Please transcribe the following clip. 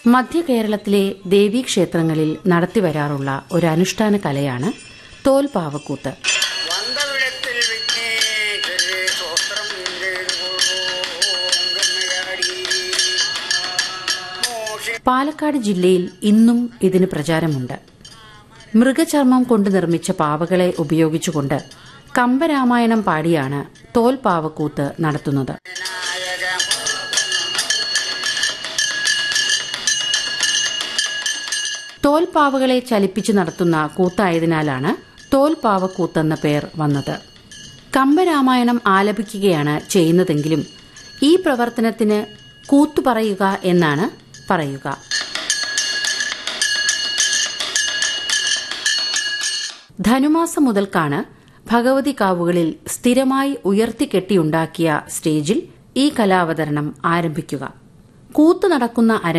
മധ്യ കേരളത്തിലെ ദേവീക്ഷേത്രങ്ങളിൽ നടത്തിവരാറുള്ള ഒരു അനുഷ്ഠാന കലയാണ് തോൽപാവക്കൂത്ത് വന്തവിടത്തിൽ വിഘ്നേശ്വരേ സ്വസ്ത്രം മോഷി പാലക്കാട് ജില്ലയിൽ ഇന്നും ഇതിന് പ്രചാരമുണ്ട് മൃഗചർമ്മം കൊണ്ട് നിർമ്മിച്ച പാവകളെ ഉപയോഗിച്ചുകൊണ്ട് കമ്പരാമായണം പാടിയാണ് തോൽപാവക്കൂത്ത് നടത്തുന്നത് നായകം തോൽപാവകളെ ചലിപ്പിച്ച് നടത്തുന്ന കൂത്തായതിനാലാണ് തോൽപാവക്കൂത്തെന്ന പേർ വന്നത് കമ്പരാമായണം ആലപിക്കുകയാണ് ചെയ്യുന്നതെങ്കിലും ഈ പ്രവർത്തനത്തിന് കൂത്തു പറയുക എന്നാണ് പറയുക ധനുമാസം മുതൽക്കാണ് ഭഗവതി കാവുകളിൽ സ്ഥിരമായി ഉയർത്തിക്കെട്ടിയുണ്ടാക്കിയ സ്റ്റേജിൽ ഈ കലാവതരണം ആരംഭിക്കുക കൂത്തു നടക്കുന്ന അരങ്ങ്